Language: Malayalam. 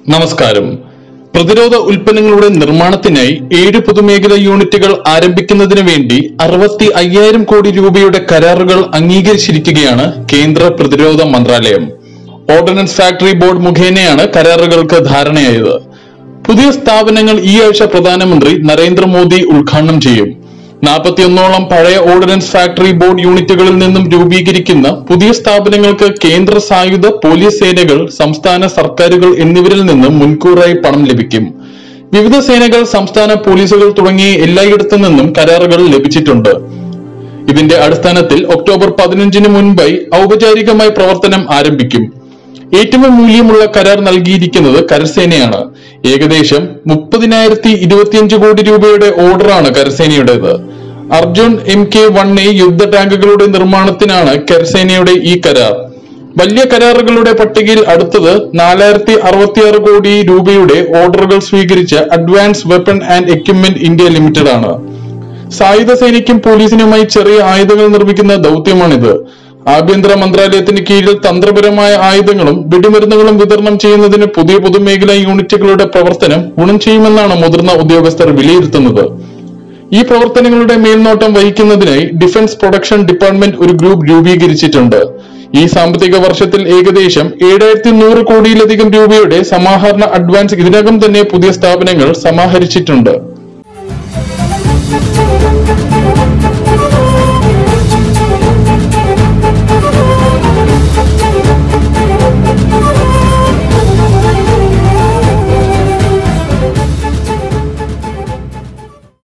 നമസ്കാരം പ്രതിരോധ ഉൽപ്പന്നങ്ങളുടെ നിർമ്മാണത്തിനായി ഏഴ് പൊതുമേഖലാ യൂണിറ്റുകൾ ആരംഭിക്കുന്നതിന് വേണ്ടി അറുപത്തി അയ്യായിരം കോടി രൂപയുടെ കരാറുകൾ അംഗീകരിച്ചിരിക്കുകയാണ് കേന്ദ്ര പ്രതിരോധ മന്ത്രാലയം ഓർഡിനൻസ് ഫാക്ടറി ബോർഡ് മുഖേനയാണ് കരാറുകൾക്ക് ധാരണയായത് പുതിയ സ്ഥാപനങ്ങൾ ഈ ആഴ്ച പ്രധാനമന്ത്രി നരേന്ദ്രമോദി ഉദ്ഘാടനം ചെയ്യും നാൽപ്പത്തിയൊന്നോളം പഴയ ഓർഡിനൻസ് ഫാക്ടറി ബോർഡ് യൂണിറ്റുകളിൽ നിന്നും രൂപീകരിക്കുന്ന പുതിയ സ്ഥാപനങ്ങൾക്ക് കേന്ദ്ര സായുധ പോലീസ് സേനകൾ സംസ്ഥാന സർക്കാരുകൾ എന്നിവരിൽ നിന്നും മുൻകൂറായി പണം ലഭിക്കും വിവിധ സേനകൾ സംസ്ഥാന പോലീസുകൾ തുടങ്ങിയ എല്ലായിടത്തു നിന്നും കരാറുകൾ ലഭിച്ചിട്ടുണ്ട് ഇതിന്റെ അടിസ്ഥാനത്തിൽ ഒക്ടോബർ പതിനഞ്ചിന് മുൻപായി ഔപചാരികമായി പ്രവർത്തനം ആരംഭിക്കും ഏറ്റവും മൂല്യമുള്ള കരാർ നൽകിയിരിക്കുന്നത് കരസേനയാണ് ഏകദേശം മുപ്പതിനായിരത്തി ഇരുപത്തിയഞ്ച് കോടി രൂപയുടെ ഓർഡറാണ് കരസേനയുടേത് Arjun M K one A യുദ്ധ ടാങ്കുകളുടെ നിർമ്മാണത്തിനാണ് കരസേനയുടെ ഈ കരാർ വലിയ കരാറുകളുടെ പട്ടികയിൽ അടുത്തത് നാലായിരത്തി അറുപത്തിയാറ് കോടി രൂപയുടെ ഓർഡറുകൾ സ്വീകരിച്ച advance weapon and equipment India limited ആണ് സായുധ സേനയ്ക്കും പോലീസിനുമായി ചെറിയ ആയുധങ്ങൾ നിർമ്മിക്കുന്ന ദൗത്യമാണിത് ആഭ്യന്തര മന്ത്രാലയത്തിന് കീഴിൽ തന്ത്രപരമായ ആയുധങ്ങളും വെടിമരുന്നുകളും വിതരണം ചെയ്യുന്നതിന് പുതിയ പൊതുമേഖലാ യൂണിറ്റുകളുടെ പ്രവർത്തനം ഗുണം ചെയ്യുമെന്നാണ് മുതിർന്ന ഉദ്യോഗസ്ഥർ വിലയിരുത്തുന്നത് ഈ പ്രവർത്തനങ്ങളുടെ മേൽനോട്ടം വഹിക്കുന്നതിനായി ഡിഫൻസ് പ്രൊഡക്ഷൻ ഡിപ്പാർട്ട്മെന്റ് ഒരു ഗ്രൂപ്പ് രൂപീകരിച്ചിട്ടുണ്ട് ഈ സാമ്പത്തിക വർഷത്തിൽ ഏകദേശം ഏഴായിരത്തി നൂറ് കോടിയിലധികം രൂപയുടെ സമാഹരണ അഡ്വാൻസ് ഇതിനകം തന്നെ പുതിയ സ്ഥാപനങ്ങൾ സമാഹരിച്ചിട്ടുണ്ട്